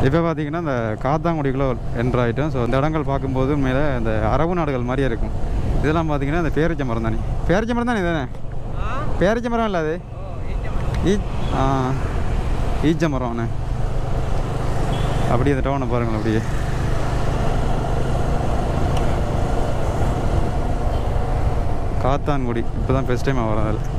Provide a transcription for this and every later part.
இப்போ பார்த்தீங்கன்னா இந்த காத்தாங்குடிக்குள்ளே என்ட்ரு ஆகிட்டோம் ஸோ இந்த இடங்கள் பார்க்கும்போது மேலே இந்த அரபு நாடுகள் மாதிரியே இருக்கும் இதெல்லாம் பார்த்தீங்கன்னா இந்த பேரிச்ச மரம் தானே பேரிச்ச மரம் தானே இதுதானே பேரிச்ச மரம் இல்லை அது ஈ ஆ ஈச்ச மரம்ண்ணே அப்படியே இந்த டவுனை பாருங்கள் அப்படியே காத்தான்குடி இப்போ தான் ஃபஸ்ட் டைம் வரேன் அதில்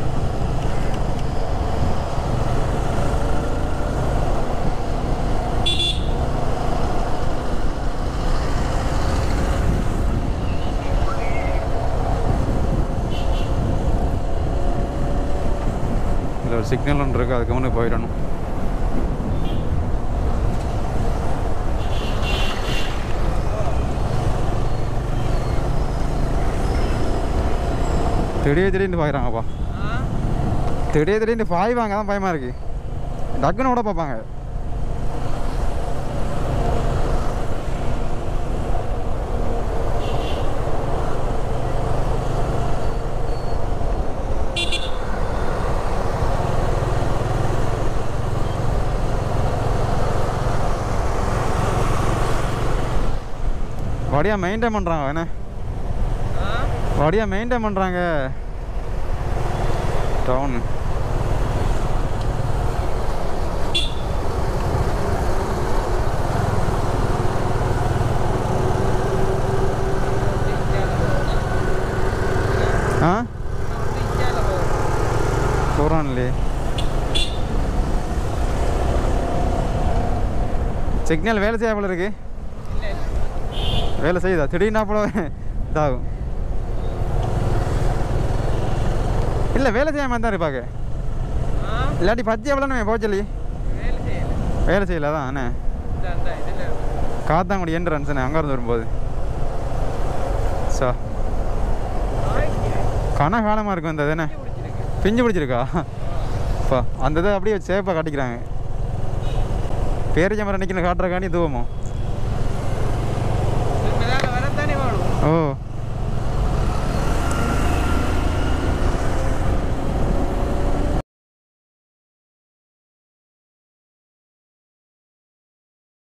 இதில் ஒரு சிக்னல் ஒன்று இருக்குது அதுக்கு முன்னே போயிடணும் திடீர் திடீர்னு பாய்றாங்கப்பா திடீர் திடீர்னு பாய்வாங்க தான் பயமாக இருக்கு டக்குன்னு விட பார்ப்பாங்க வடியா மெயின்டைன் பண்ணுறாங்க என்ன வடியா மெயின்டைன் பண்ணுறாங்க டவுன் ஆ போகிறான்லே சிக்னல் வேலை செய்ய போல இருக்கு வேலை செய்யுதா திடீர்னா போல இதாகும் இல்லை வேலை செய்யாமல் தான் இருப்பாங்க இல்லாட்டி பத்தி எவ்வளோ போக சொல்லி வேலை செய்யல தான் அண்ணே காத்தாங்குடி என்ட்ரன்ஸ்ண்ணே அங்கே இருந்து வரும்போது சா கன காலமாக இருக்கும் இந்த இது என்ன பிஞ்சு பிடிச்சிருக்கா அப்பா அந்த இதை அப்படியே சேஃபாக காட்டிக்கிறாங்க பேரிச்ச மரம் நிற்கிற காட்டுறக்காண்டி தூவமோ ஓ